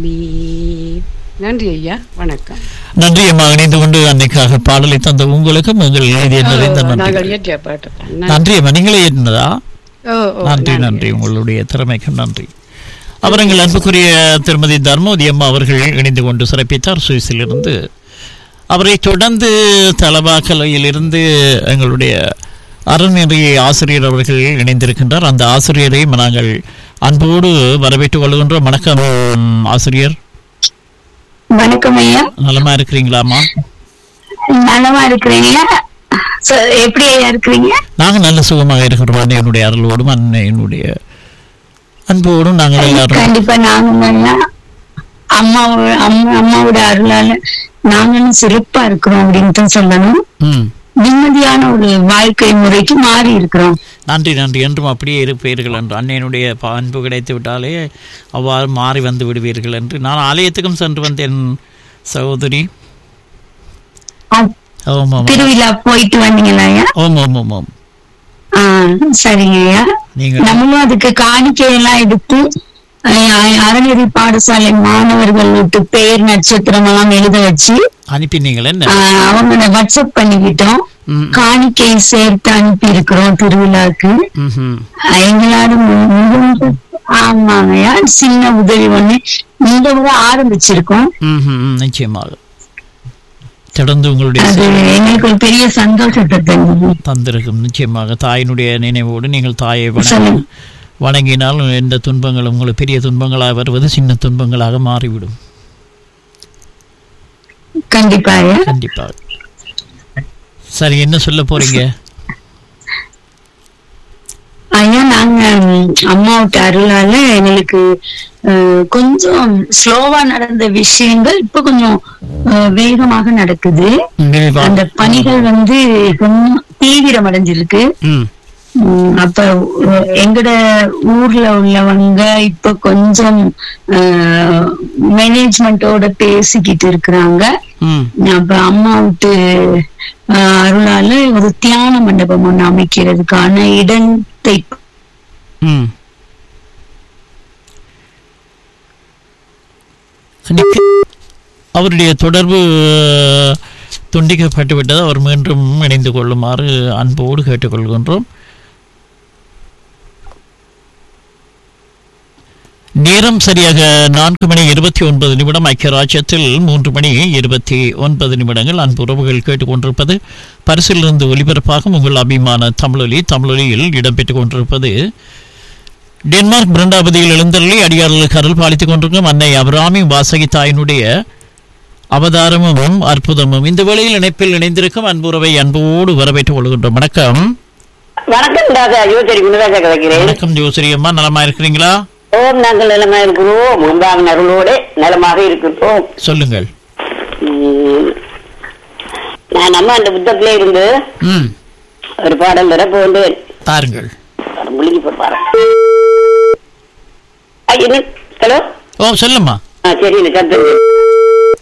சுவாமி நன்றி ஐயா வணக்கம் நன்றி அம்மா இணைந்து கொண்டு அன்னைக்காக பாடலை தந்த உங்களுக்கும் எங்கள் எழுதிய நிறைந்த நாங்கள் நன்றி இயற்றிய பாட்டு தான். நன்றி. நன்றி அம்மா நீங்களே ஏறினதா ஓ, ஓ, நன்றி நன்றி உங்களுடைய திறமைக்கு நன்றி அவர் எங்கள் அன்புக்குரிய திருமதி தர்மோதி அம்மா அவர்கள் இணைந்து கொண்டு சிறப்பித்தார் சுவிஸிலிருந்து அவரை தொடர்ந்து தலவாக்கலையிலிருந்து எங்களுடைய அறநெறி ஆசிரியர் அவர்கள் இணைந்திருக்கின்றார் அந்த ஆசிரியரை நாங்கள் அன்போடு வரவேற்றுக் கொள்கின்றோம் வணக்கம் ஆசிரியர் வணக்கம் ஐயா நலமா இருக்கிறீங்களாம்மா நலமா இருக்கிறீங்க ச- எப்படி ஐயா இருக்கிறீங்க நாங்க நல்ல சுகமாக இருக்கிறோம் அன்னையனுடைய அருளோடும் அன்னையனுடைய அன்போடும் நாங்கள் எல்லாரும் கண்டிப்பா நாங்க நல்லா அம்மாவோட அம்மா அம்மாவோட அருளால நாங்களும் சிறப்பா இருக்கிறோம் அப்படின்னு தான் சொல்லணும் ம் நிம்மதியான ஒரு வாழ்க்கை முறைக்கு மாறி இருக்கிறோம் நன்றி நன்றி என்றும் அப்படியே இருப்பீர்கள் என்று அன்னையனுடைய ப- அன்பு கிடைத்து விட்டாலே அவ்வாறு மாறி வந்து விடுவீர்கள் என்று நான் ஆலயத்துக்கும் சென்று வந்தேன் சகோதரி அ- ஓம் ஆமாம் திருவிழா போயிட்டு வந்தீங்களா ஐயா ஓம் ஓம் ஓம் ஓம் ஆஹ் சரிங்க ஐயா நீங்கள் நம்மளும் அதுக்கு காணிக்கையெல்லாம் எடுத்து அஹ், அறநெறி பாடசாலை மாணவர்களுக்கு பெயர் நட்சத்திரம் எல்லாம் எழுத வச்சு அனுப்பினீங்கள் என்ன ஆஹ், அவங்கள வாட்ஸ்அப் பண்ணிக்கிட்டோம் ம் காணிக்கை சேர்த்து அனுப்பி இருக்கிறோம் திருவிழாக்கு ம்ஹும். ஆஹ், எங்களால மு- முடிஞ்ச ஆமாங்கய்யா சின்ன உதவி ஒண்ணு இந்த முறை ஆரம்பிச்சிருக்கோம் ம்ஹும், ம், நிச்சயமாக தொடர்ந்து உங்களுடைய அது எங்களுக்கு ஒரு பெரிய சந்தோஷத்தை தந்தது தந்திருக்கும் நிச்சயமாக தாயினுடைய நினைவோடு நீங்கள் தாயை வணங்கி சொல்லுங்க. வணங்கினால் எந்த துன்பங்களும் உங்களுக்கு பெரிய துன்பங்களாக வருவது சின்ன துன்பங்களாக மாறிவிடும் கண்டிப்பா ஐயா கண்டிப்பாக சரி என்ன சொல்ல போறீங்க ஐயா நாங்க ம், அம்மாவோட அருளால எங்களுக்கு அஹ், கொஞ்சம் ஸ்லோவா நடந்த விஷயங்கள் இப்ப கொஞ்சம் அஹ், வேகமாக நடக்குது விரைவா- அந்த பணிகள் வந்து கொஞ்சம் தீவிரம் அடைஞ்சிருக்கு ம் உம் அப்ப அஹ், எங்கட ஊர்ல உள்ளவங்க இப்ப கொஞ்சம் மேனேஜ்மெண்டோட பேசிக்கிட்டு இருக்கிறாங்க ம் அப்ப அம்மா விட்டு அஹ், அருளால ஒரு தியான மண்டபம் ஒண்ணு அமைக்கிறதுக்கான இடத்தை ம் நிக்க- அவருடைய தொடர்பு துண்டிக்கப்பட்டு விட்டது அவர் மீண்டும் இணைந்து கொள்ளுமாறு அன்போடு கேட்டுக்கொள்கின்றோம் நேரம் சரியாக நான்கு மணி இருபத்தி ஒன்பது நிமிடம் ஐக்கிய ராஜ்யத்தில் மூன்று மணி இருபத்தி ஒன்பது நிமிடங்கள் அன்பு உறவுகள் கேட்டுக்கொண்டிருப்பது பரிசிலிருந்து ஒலிபரப்பாகும் உங்கள் அபிமான தமிழொலி தமிழொலியில் இடம்பெற்றுக் கொண்டிருப்பது டென்மார்க் பிரண்டாபதியில் எழுந்தருளி அடியார்களுக்கு அருள் பாலித்துக் கொண்டிருக்கும் அன்னை அபிராமி வாசகி தாயினுடைய அவதாரமும் அற்புதமும் இந்த வேளையில் இணைப்பில் இணைந்திருக்கும் அன்புறவை அன்போடு வரவேற்றுக் கொள்கின்றோம் வணக்கம் வணக்கம் ராஜா யோசரி குணராஜா கிடைக்கிறேன் வணக்கம் ஜோசிரி அம்மா நலமா இருக்கிறீங்களா ஓம் நாங்கள் நலமா இருக்கிறோம் முன்பாக அருளோடு நலமாக இருக்கிறோம் சொல்லுங்கள் உம், நான் அம்மா அந்த புத்தகத்திலே இருந்து ம் ஒரு பாடல் வர போன்றேன் தாருங்கள் முழுகி போய் ஹலோ ஓ சொல்லும்மா ஆ சரி இந்த சத்தம்